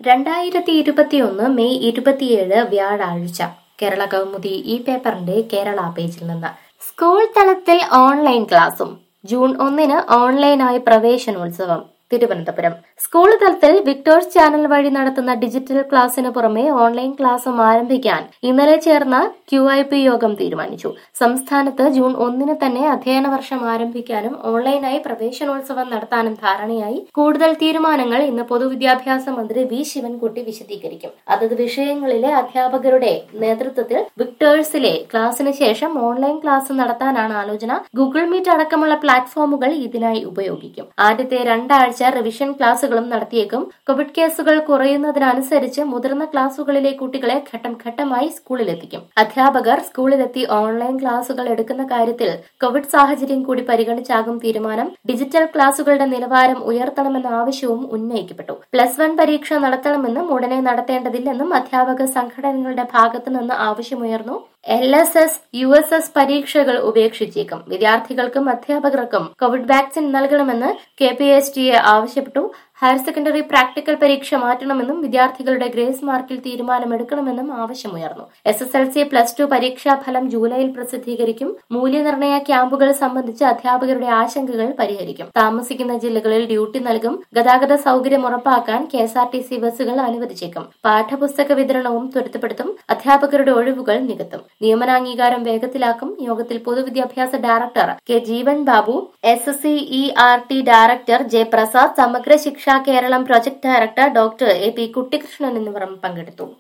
രണ്ടായിരത്തി ഇരുപത്തിയൊന്ന് മെയ് ഇരുപത്തിയേഴ് വ്യാഴാഴ്ച കേരള കൗമുദി ഈ പേപ്പറിന്റെ കേരള പേജിൽ നിന്ന് സ്കൂൾ തലത്തിൽ ഓൺലൈൻ ക്ലാസും ജൂൺ ഒന്നിന് ഓൺലൈനായി പ്രവേശനോത്സവം തിരുവനന്തപുരം സ്കൂൾ തലത്തിൽ വിക്ടോഴ്സ് ചാനൽ വഴി നടത്തുന്ന ഡിജിറ്റൽ ക്ലാസ്സിന് പുറമെ ഓൺലൈൻ ക്ലാസും ആരംഭിക്കാൻ ഇന്നലെ ചേർന്ന ക്യു ഐ പി യോഗം തീരുമാനിച്ചു സംസ്ഥാനത്ത് ജൂൺ ഒന്നിന് തന്നെ അധ്യയന വർഷം ആരംഭിക്കാനും ഓൺലൈനായി പ്രവേശനോത്സവം നടത്താനും ധാരണയായി കൂടുതൽ തീരുമാനങ്ങൾ ഇന്ന് പൊതുവിദ്യാഭ്യാസ മന്ത്രി വി ശിവൻകുട്ടി വിശദീകരിക്കും അതത് വിഷയങ്ങളിലെ അധ്യാപകരുടെ നേതൃത്വത്തിൽ വിക്ടേഴ്സിലെ ക്ലാസ്സിന് ശേഷം ഓൺലൈൻ ക്ലാസ് നടത്താനാണ് ആലോചന ഗൂഗിൾ മീറ്റ് അടക്കമുള്ള പ്ലാറ്റ്ഫോമുകൾ ഇതിനായി ഉപയോഗിക്കും ആദ്യത്തെ രണ്ടാഴ്ച റിവിഷൻ ക്ലാസുകളും നടത്തിയേക്കും കോവിഡ് കേസുകൾ കുറയുന്നതിനനുസരിച്ച് മുതിർന്ന ക്ലാസുകളിലെ കുട്ടികളെ ഘട്ടം ഘട്ടമായി സ്കൂളിലെത്തിക്കും അധ്യാപകർ സ്കൂളിലെത്തി ഓൺലൈൻ ക്ലാസുകൾ എടുക്കുന്ന കാര്യത്തിൽ കോവിഡ് സാഹചര്യം കൂടി പരിഗണിച്ചാകും തീരുമാനം ഡിജിറ്റൽ ക്ലാസുകളുടെ നിലവാരം ഉയർത്തണമെന്ന ആവശ്യവും ഉന്നയിക്കപ്പെട്ടു പ്ലസ് വൺ പരീക്ഷ നടത്തണമെന്നും ഉടനെ നടത്തേണ്ടതില്ലെന്നും അധ്യാപക സംഘടനകളുടെ ഭാഗത്തുനിന്ന് ആവശ്യമുയർന്നു L S S U S S പരീക്ഷകൾ ഉപേക്ഷിച്ചേക്കും വിദ്യാർത്ഥികൾക്കും അധ്യാപകർക്കും കോവിഡ് വാക്സിൻ നൽകണമെന്ന് K P S T A ആവശ്യപ്പെട്ടു ഹയർ സെക്കൻഡറി പ്രാക്ടിക്കൽ പരീക്ഷ മാറ്റണമെന്നും വിദ്യാർത്ഥികളുടെ ഗ്രേസ് മാർക്കിൽ തീരുമാനമെടുക്കണമെന്നും ആവശ്യമുയർന്നു S S L C plus two പരീക്ഷാ ഫലം ജൂലൈയിൽ പ്രസിദ്ധീകരിക്കും മൂല്യനിർണയ ക്യാമ്പുകൾ സംബന്ധിച്ച് അധ്യാപകരുടെ ആശങ്കകൾ പരിഹരിക്കും താമസിക്കുന്ന ജില്ലകളിൽ ഡ്യൂട്ടി നൽകും ഗതാഗത സൗകര്യം ഉറപ്പാക്കാൻ K S R T C ബസ്സുകൾ അനുവദിച്ചേക്കും പാഠപുസ്തക വിതരണവും ത്വരിതപ്പെടുത്തും അധ്യാപകരുടെ ഒഴിവുകൾ നികത്തും നിയമനാംഗീകാരം വേഗത്തിലാക്കും യോഗത്തിൽ പൊതുവിദ്യാഭ്യാസ director K Jeevan Babu S S C E R T director J Prasad Samagra Shiksha Keralam project director doctor A P Kuttikrishnan എന്നിവർ പങ്കെടുത്തു